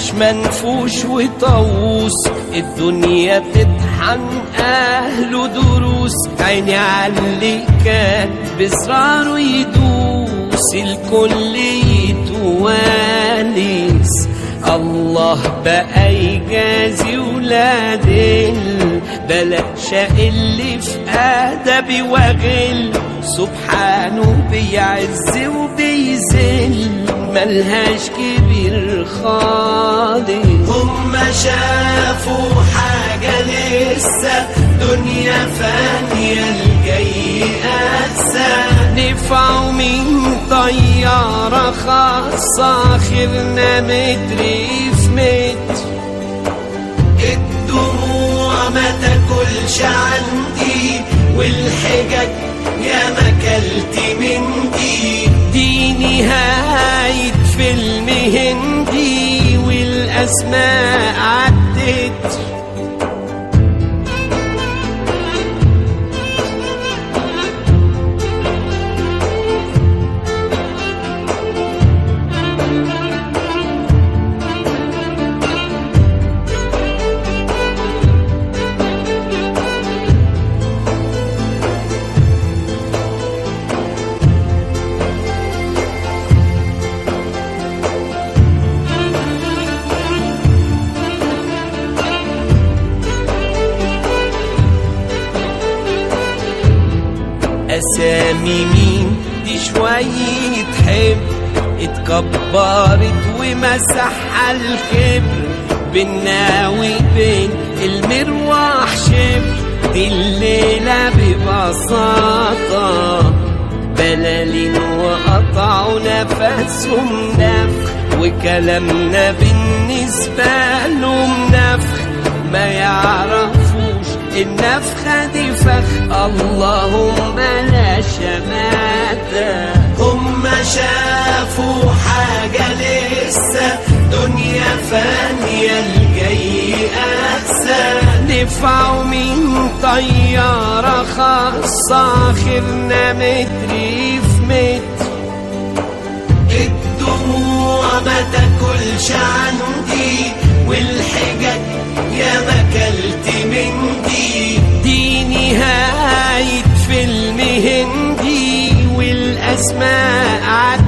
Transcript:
عيش منفوش وطاووس الدنيا بتطحن اهله دروس عيني علي كان بصراره يدوس الكل يتوانس الله بقى يجازي ولاد بلاش اللي في ادبي واغل سبحانه بيعز وبيذل ملهاش كبير خالص هم شافوا حاجة لسه دنيا فانية الجاي أسى نفعوا من طيارة خاصة آخرنا متر في متر الدموع ما تاكلش عندي والحجج يا ما كلت من دي دي نهاية فيلم هندي والأسماء عدت أسامي مين دي شوية حب اتكبرت ومسحها الكبر بينا وبين المروح شب دي الليلة ببساطة بلالين وقطعوا نفسهم نفخ وكلامنا بالنسبة لهم نفخ ما يعرفوش النفخة دي فخ اللهم لا شماتة هم شافوا حاجة لسه دنيا فانية الجاي أسى نفعوا من طيارة خاصة آخرنا متر في متر الدموع ما تاكلش عندي والحجج يا ما كلت من دي دي نهاية فيلم هندي والأسماء عدت